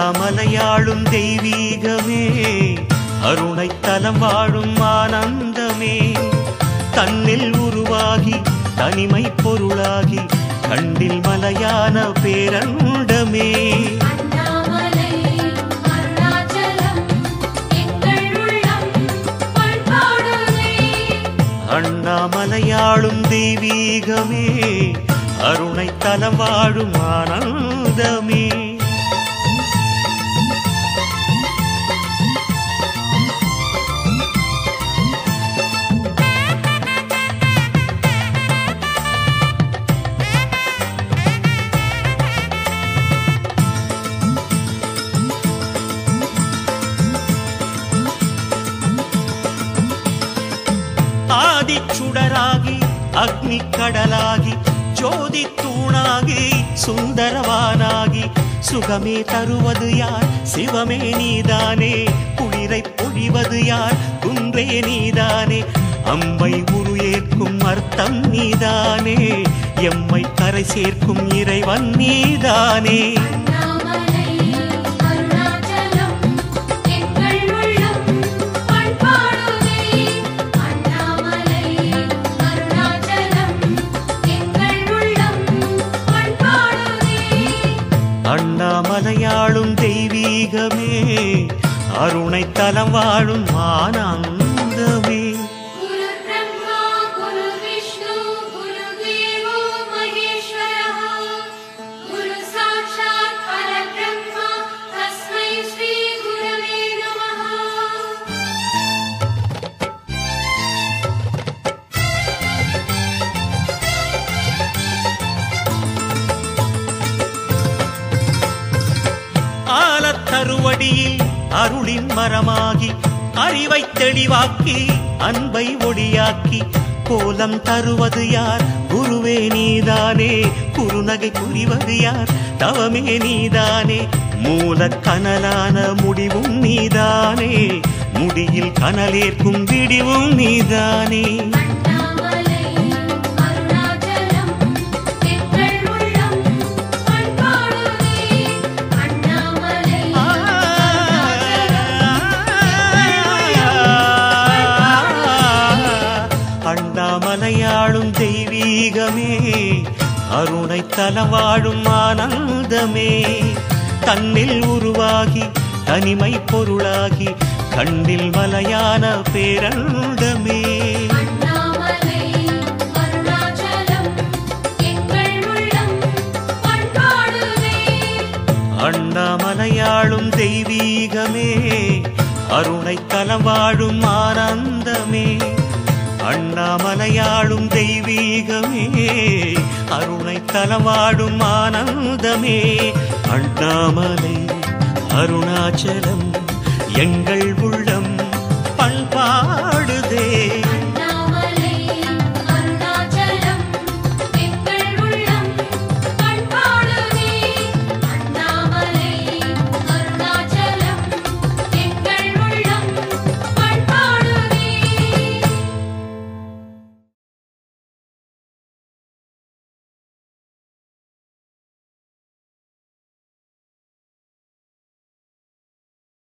அண்ணாமலையாளும் தெய்வீகமே அருணை தலம் வாழும் ஆனந்தமே தன்னில் உருவாகி தனிமை பொருளாகி கண்டில் மலையான பேரண்டமே அண்ணாமலை அருணாச்சலம் எங்கள் உள்ளம் பண்பாடுதே அண்ணாமலையாளும் தெய்வீகமே அருணை தலம் வாழும் ஆனந்தமே ஆதிச்சுடராகி அக்னி கடலாகி ஜோதி தூணாகி சுந்தரவானாகி சுகமே தருவது யார் சிவமே நீதானே குளிரை பொழிவது யார் குன்றே நீதானே அம்பை உரு ஏற்கும் அர்த்தம் நீதானே எம்மை கரை சேர்க்கும் இறைவன் நீதானே அண்ணாமலை அருணாச்சலம் எங்கள் உள்ளம் பண்பாடுதே அண்ணாமலை அருணாச்சலம் எங்கள் உள்ளம் பண்பாடுதே அண்ணாமலையாளும் தெய்வீகமே அருணை தலம் வாழும் ஆனந்தமே குரு பிரம்மா குரு விஷ்ணு குரு தேவோ மகேஸ்வரः குரு சாட்சாத் பரபிரம்மா தஸ்மை ஸ்ரீ குரவே நமः ஆலத்தருவடியில் அருளின் மரமாகி அறிவை தெளிவாக்கி அன்பை ஒளியாக்கி கோலம் தருவது யார் குருவே நீதானே குருநகை புரிவது யார் தவமே நீதானே மூல கனலான முடிவும் நீதானே முடியில் கனலேற்கும் விடிவும் நீதானே அண்ணாமலை அருணாச்சலம் எங்கள் உள்ளம் பண்பாடுதே அண்ணாமலை அண்ணாமலையாளும் தெய்வீகமே அருணை தலம் வாழும் ஆனந்தமே தன்னில் உருவாகி தனிமை பொருளாகி கண்டில் மலையான பேரண்டமே அண்ணாமலை அருணாச்சலம் எங்கள் உள்ளம் பண்பாடுதே அண்ணாமலையாளும் தெய்வீகமே அருணை தலம் வாழும் ஆனந்தமே அண்ணாமலையாளும் தெய்வீகமே அருணை தலம் வாழும் ஆனந்தமே அண்ணாமலை அருணாச்சலம் எங்கள் உள்ள